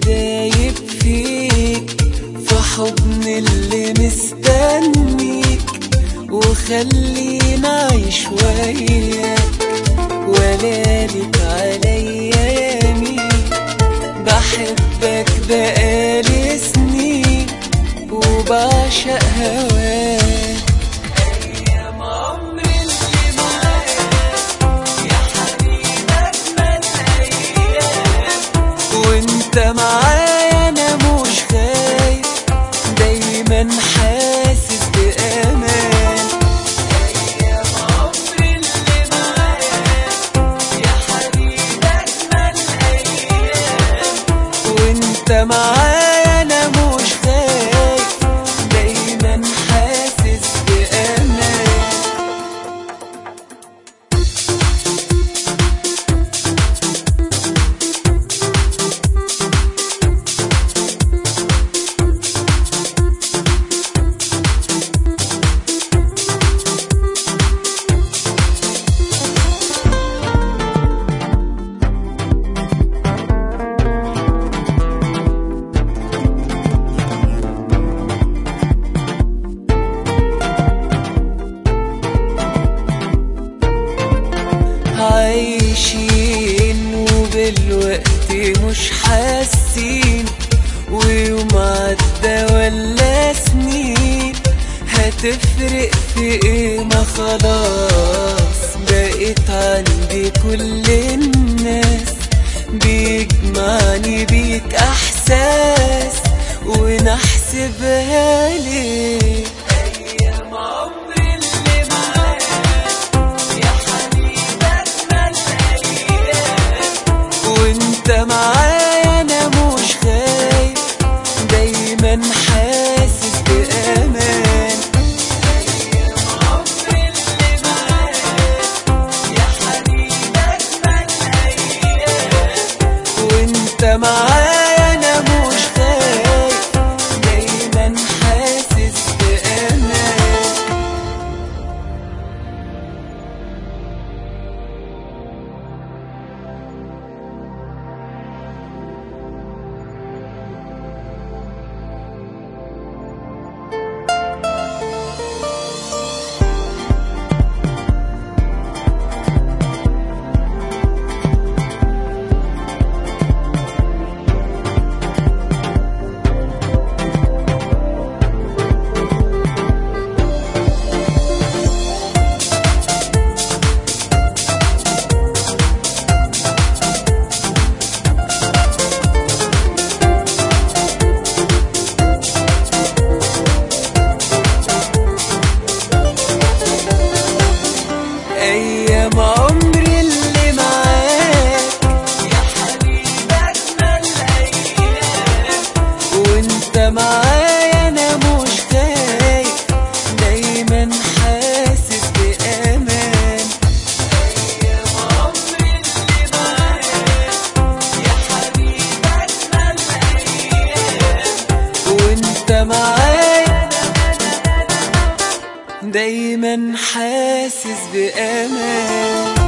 دايب فيك في حضن اللي مستنيك وخلينا عيش وياك ولا لك عليا يمين بحبك بقالي سنين وبعشق هواك أيام عمري اللي معاك يا حبيبي أجمل أيام وانت معايا انا مش خايف دايما حاسس بامان ايام عمري اللي معاك يا حبيبي اجمل ايام وانت معايا انا مش خايف دايما حاسس بامان عايشين وبالوقت مش حاسين ويوم عدى ولا سنين هتفرق في ايه ما خلاص بقيت عندي كل الناس بيجمعني بيك احساس ونحسبها ليه ايام عمري اللي معاك يا حبيبي أجمل أيام وأنت معايا أنا مش خايف دايما حاسس بأمان أيام عمري اللي معاك يا حبيبي أجمل أيام وأنت معايا أنا مش خايف دايما حاسس بأمان أيام عمري اللي معاك يا حبيبي أجمل أيام وأنت معايا أنا مش خايف دايما حاسس بأمان أيام عمري اللي معاك يا حبيبي أجمل أيام وأنت معايا دايما حاسس بأمان